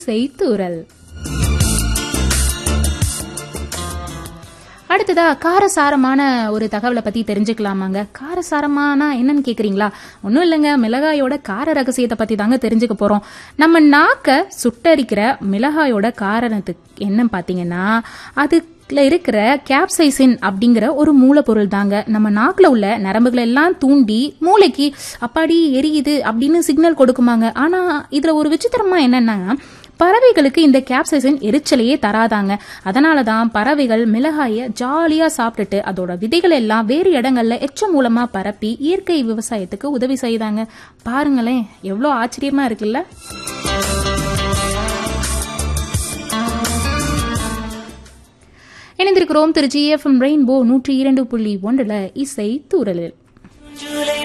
செய்தூரல் அடுத்ததா காரசாரமான ஒரு தகவலை பத்தி தெரிஞ்சுக்கலாமாங்க காரசாரமானா என்னன்னு கேக்குறீங்களா ஒன்றும் இல்லைங்க மிளகாயோட கார ரகசியத்தை பத்தி தாங்க தெரிஞ்சுக்க போறோம் நம்ம நாக்க சுட்டரிக்கிற மிளகாயோட காரணத்துக்கு என்னன்னு பாத்தீங்கன்னா அதுல இருக்கிற கேப்சைசின் அப்படிங்கிற ஒரு மூலப்பொருள் தாங்க நம்ம நாக்குல உள்ள நரம்புகளை எல்லாம் தூண்டி மூளைக்கு அப்பாடி எரியுது அப்படின்னு சிக்னல் கொடுக்குமாங்க ஆனா இதுல ஒரு விசித்திரமா என்னன்னா பறவைகளுக்கு இந்த கேப்சைசின் எரிச்சலையே தராதாங்க அதனால தான் பறவைகள் மிளகாய ஜாலியா சாப்பிட்டுட்டு அதோட விதைகள் எல்லாம் வேறு இடங்கள்ல எச்சம் மூலமா பரப்பி இயற்கை விவசாயத்துக்கு உதவி செய்தாங்க பாருங்களேன் எவ்வளோ ஆச்சரியமா இருக்குல்ல இணைந்திருக்கிறோம் திரு ஜிஎஃப்எம் ரெயின்போ நூற்றி இரண்டு புள்ளி ஒன்றுல இசை தூரலில்